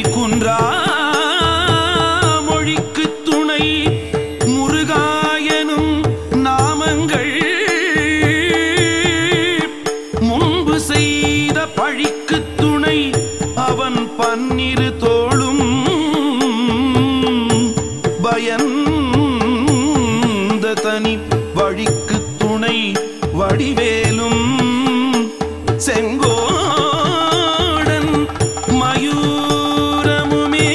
குன்றா மொழிக்கு துணை முருகாயனும் நாமங்கள் முன்பு செய்த பழிக்கு துணை அவன் பன்னிரு தோளும் பயந்த தனி வழிக்கு துணை வடிவேலும் செங்கோடன் மயூரமுமே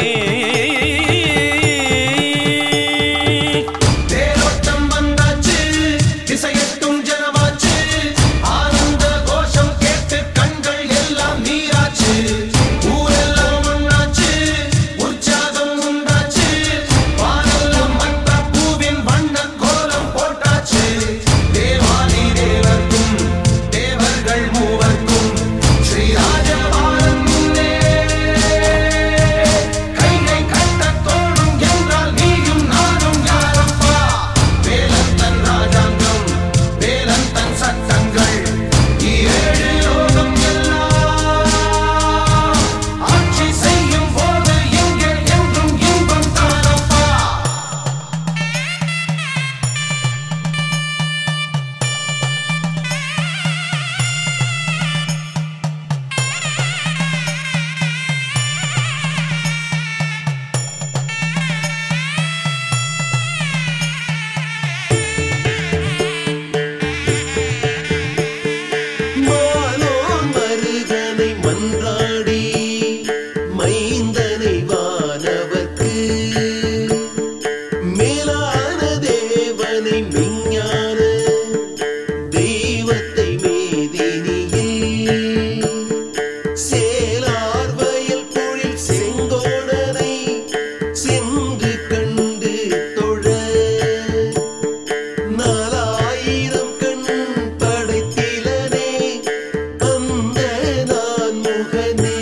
தேரோட்டம் வந்தாச்சு திசையட்டும் ஜனமாச்சு ஆனந்த கோஷம் கேட்டு கண்கள் எல்லாம் நீராச்சு ஊரெல்லாம் ஒண்ணாச்சு உற்சாகம் உண்டாச்சு வானெல்லாம் மற்ற பூவின் வண்ண கோலம் போட்டாச்சு தேவாதி தேவர்க்கும் தேவர்கள் மூவர்க்கும் ஸ்ரீராஜபாலன் முன்னே கையை கட்டத் தோணும் என்றால் நீயும் நானும் யாரப்பா வேலன் தன் ராஜாங்கம் வேலன் தன் சட்டங்கள் ஏழு லோகம் எல்லாம் ஆட்சி செய்யும் போது எங்கே என்றும் இன்பம் தானப்பா மாலோன் மருகனை மன்றாடி மைந்தனை வானவர்க்கு மேலான தேவனை விஞ்ஞான தெய்வத்தை மேதினியில் சேலார் வயல் பொழில் செங்கோடனை சென்று கண்டு தொழ நாலாயிரம் கண் படைத்திலனே அந்த நான் முகனே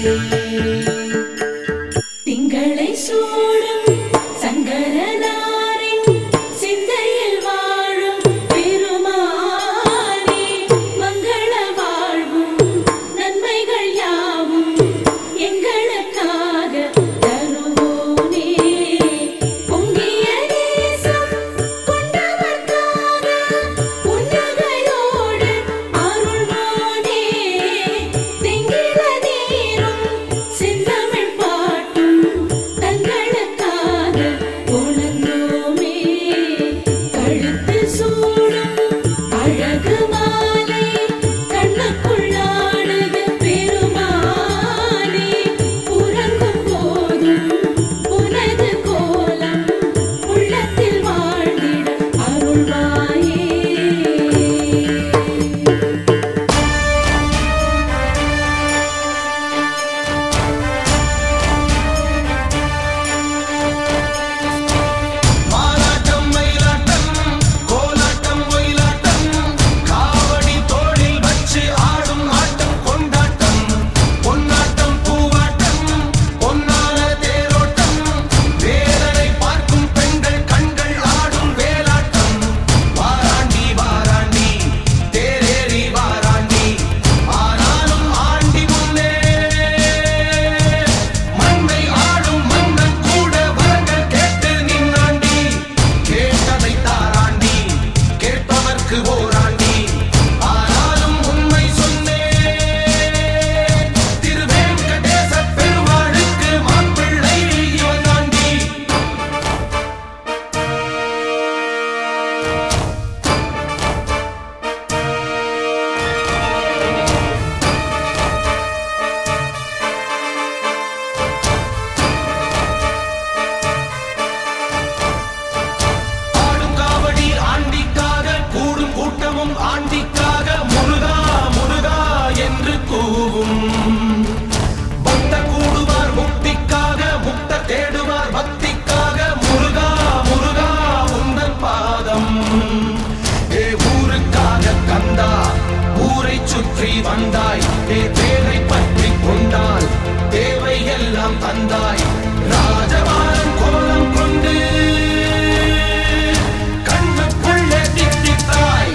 திங்களை சூடும் சங்கரனாரின் சிந்தையில் வாழும் பெருமானே மங்கள வாழ்வும் நன்மைகள் யாவும் எங்களுக்காக தருவோனே பொங்கிய நேசம் கொண்டவர்க்காக புன்னகையோடு அருள்வோனே தெங்கில நீரும் செந்தமிழ் பாட்டும் தங்களுக்காக உணர்ந்தோமே கழுத்தில் சூடும் அழகு மாலை கண்ணுக்குள்ளாடுது பெருமானே உறங்கும் போதும் உனது கோலம் உள்ளத்தில் வாழ்ந்திட அருள்வாயே மாலாட்டம் மயிலாட்டம் கோலாட்டம் ஒயிலாட்டம் காவடி தோளில் வச்சு ஆடும் ஆட்டம் கொண்டாட்டம் பொன்னாட்டம் பூவாட்டம் பொன்னான தேரோட்டம் வேலனை பார்க்கும் பெண்கள் கண்கள் ஆடும் வேலாட்டம் வாராண்டி வாராண்டி தேரேறி வாராண்டி ஆனாலும் ஆண்டி முன்னே மண்ணை ஆடும் மன்னன் கூட வரங்கள் கேட்டு நின்னாண்டி கேட்டதை தாராண்டி கேட்பவர்க்கு ஓராண்டி ஆனாலும் உண்மை சொன்னே திருவேங்கடேச பெருமாளுக்கு மாப்பிள்ளை இவன் தாண்டி ஆடும் காவடி ஆண்டிக்காக கூடும் கூட்டமும் ஆண்டிக்காக முருகா முருகா என்று கூவும் பக்த கூடுவார் முக்திக்காக முக்த தேடுவார் பக்திக்காக முருகா முருகா உந்தன் பாதம் ஏ ஊருக்காக கந்தா ஊரை சுற்றி வந்தாய் ஏ பேரை பற்றி கொண்டால் தேவை எல்லாம் தந்தாய் ராஜபாலன் கோலம் கொண்டு கண்ணுக்குள்ளே தித்தித்தாய்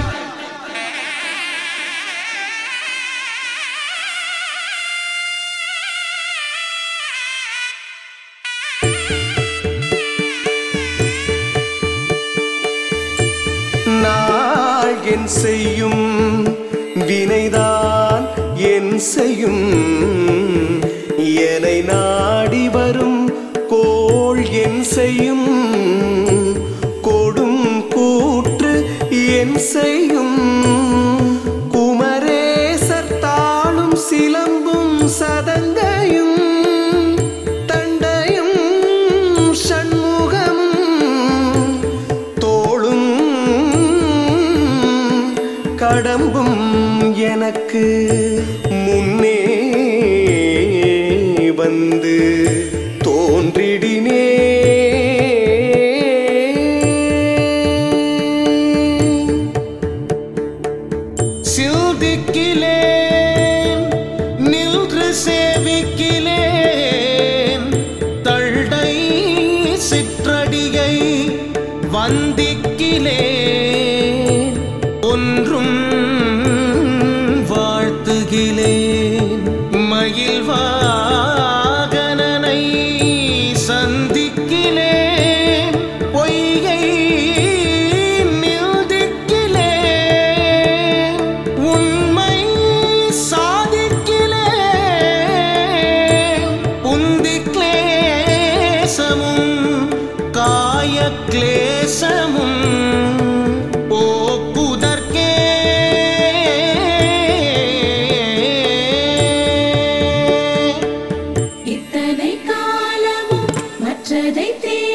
நாள் என் செய்யும் வினைதான் என் செய்யும் என்னை நாடி வரும் கோள் என் செய்யும் கொடும் கூற்று என் செய்யும் குமரேசர் தாளும் சிலம்பும் சதங்கையும் தண்டையும் சண்முகமும் தோளும் கடம்பும் எனக்கு முன்னே வந்து தோன்றிடினே சிந்திக்கிலேன் நின்று சேவிக்கிலேன் தள்ளை சிற்றடியை வந்திக்கிலேன் ஒன்றும் வாழ்த்துகிலேன் மயில் வாகனனை சந்திக்கிலேன் பொய்கை நில்திக்கிலேன் உண்மை சாதிக்கிலேன் புந்தி கிளேசமும் காய கிளேசமும் போக்குதற்கே இத்தனை காலமும் மற்றதை தேடி